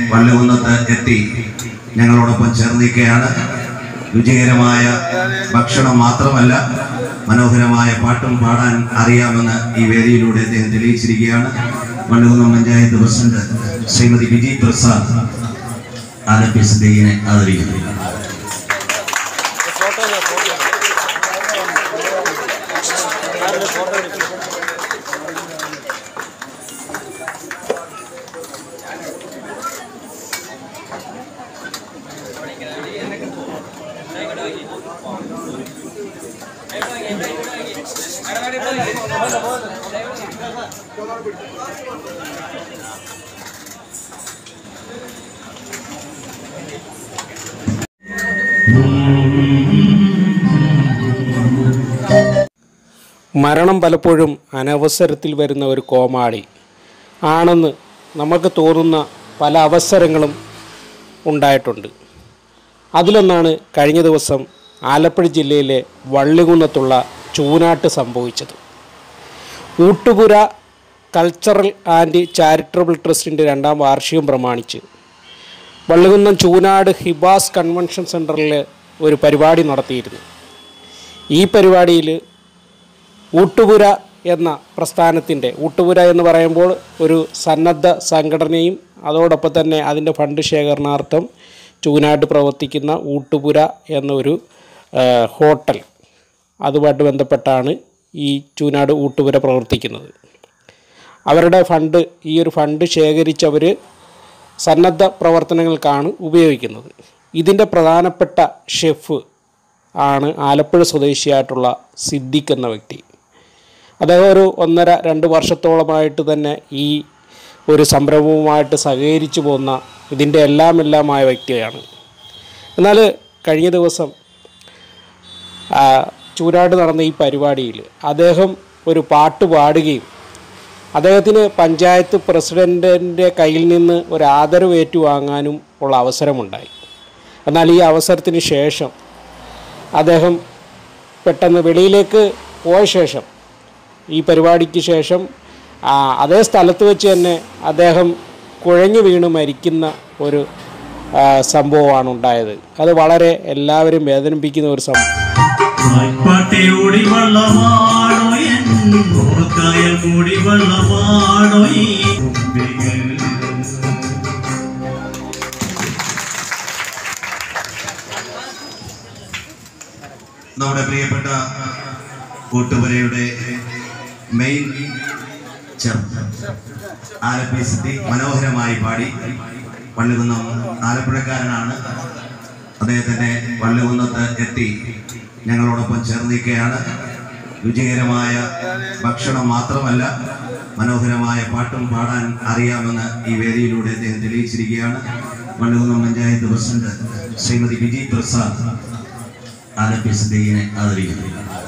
വള്ളുകുന്നത്ത് എത്തി ഞങ്ങളോടൊപ്പം ചേർന്നിരിക്കുകയാണ് രുചികരമായ ഭക്ഷണം മാത്രമല്ല മനോഹരമായ പാട്ടും പാടാൻ അറിയാമെന്ന് ഈ വേദിയിലൂടെ അദ്ദേഹം തെളിയിച്ചിരിക്കുകയാണ് വള്ളുകുന്നം പഞ്ചായത്ത് പ്രസിഡന്റ് ശ്രീമതി വിജി പ്രസാദ് ആലപ്പി സിദ്ദീഖിനെ ആദരിക്കുന്നു മരണം പലപ്പോഴും അനവസരത്തിൽ വരുന്ന ഒരു കോമാളി ആണെന്ന് നമുക്ക് തോന്നുന്ന പല അവസരങ്ങളും ഉണ്ടായിട്ടുണ്ട് അതിലൊന്നാണ് കഴിഞ്ഞ ദിവസം ആലപ്പുഴ ജില്ലയിലെ വള്ളികുന്നത്തുള്ള ചൂനാട്ട് സംഭവിച്ചത് ഊട്ടുപുര കൾച്ചറൽ ആൻഡ് ചാരിറ്റബിൾ ട്രസ്റ്റിൻ്റെ രണ്ടാം വാർഷികം പ്രമാണിച്ച് വള്ളികുന്നം ചൂനാട് ഹിബാസ് കൺവെൻഷൻ സെൻറ്ററിൽ ഒരു പരിപാടി നടത്തിയിരുന്നു ഈ പരിപാടിയിൽ ഊട്ടുപുര എന്ന പ്രസ്ഥാനത്തിൻ്റെ ഊട്ടുപുര എന്ന് പറയുമ്പോൾ ഒരു സന്നദ്ധ സംഘടനയും അതോടൊപ്പം തന്നെ അതിൻ്റെ ഫണ്ട് ശേഖരണാർത്ഥം ചൂനാട്ട് പ്രവർത്തിക്കുന്ന ഊട്ടുപുര എന്നൊരു ആ, ഹോട്ടൽ അതുമായിട്ട് ബന്ധപ്പെട്ടാണ് ഈ ചൂനാട് ഊട്ടുപുര പ്രവർത്തിക്കുന്നത് അവരുടെ ഫണ്ട് ഈ ഒരു ഫണ്ട് ശേഖരിച്ചവർ സന്നദ്ധ പ്രവർത്തനങ്ങൾക്കാണ് ഉപയോഗിക്കുന്നത് ഇതിൻ്റെ പ്രധാനപ്പെട്ട ഷെഫ് ആണ് ആലപ്പുഴ സ്വദേശിയായിട്ടുള്ള സിദ്ദിഖ് എന്ന വ്യക്തി അദ്ദേഹം ഒരു ഒന്നര രണ്ട് വർഷത്തോളമായിട്ട് തന്നെ ഈ ഒരു സംരംഭവുമായിട്ട് സഹകരിച്ചു പോകുന്ന ഇതിൻ്റെ എല്ലാം എല്ലാമായ വ്യക്തിയാണ് എന്നാൽ കഴിഞ്ഞ ദിവസം ആ, ചൂരാട് നടന്ന ഈ പരിപാടിയിൽ അദ്ദേഹം ഒരു പാട്ട് പാടുകയും അദ്ദേഹത്തിന് പഞ്ചായത്ത് പ്രസിഡൻറ്റിൻ്റെ കയ്യിൽ നിന്ന് ഒരു ആദരവ് ഏറ്റുവാങ്ങാനും ഉള്ള അവസരമുണ്ടായി എന്നാൽ ഈ അവസരത്തിന് ശേഷം അദ്ദേഹം പെട്ടെന്ന് വെളിയിലേക്ക് പോയ ശേഷം ഈ പരിപാടിക്ക് ശേഷം ആ, അതേ സ്ഥലത്ത് വെച്ച് തന്നെ അദ്ദേഹം കുഴഞ്ഞു വീണ് മരിക്കുന്ന ഒരു ആ, സംഭവമാണ് ഉണ്ടായത് അത് വളരെ എല്ലാവരും വേദനിപ്പിക്കുന്ന ഒരു സംഭവം പാട്ടയോടി വള്ളമാണോ എൻ ഓർക്കായൽ മൂടി വള്ളമാണോ ഈ കുമ്പികൾ നമ്മുടെ പ്രിയപ്പെട്ട കൂട്ടുപുരയുടെ മെയിൻ ചെറുപ്പ് ആലപ്പി സിദ്ധി മനോഹരമായി പാടി വള്ളികുന്നം ആലപ്പുഴക്കാരനാണ് അദ്ദേഹത്തിന്റെ വള്ളികുന്നത്ത് എത്തി ഞങ്ങളോടൊപ്പം ചേർന്നിരിക്കുകയാണ് രുചികരമായ ഭക്ഷണം മാത്രമല്ല മനോഹരമായ പാട്ടും പാടാൻ അറിയാമെന്ന് ഈ വേദിയിലൂടെ അദ്ദേഹം തെളിയിച്ചിരിക്കുകയാണ് വള്ളികുന്നം പഞ്ചായത്ത് പ്രസിഡന്റ് ശ്രീമതി വിജി പ്രസാദ് ആലപ്പി സിദ്ദീഖിനെ ആദരിക്കുന്നു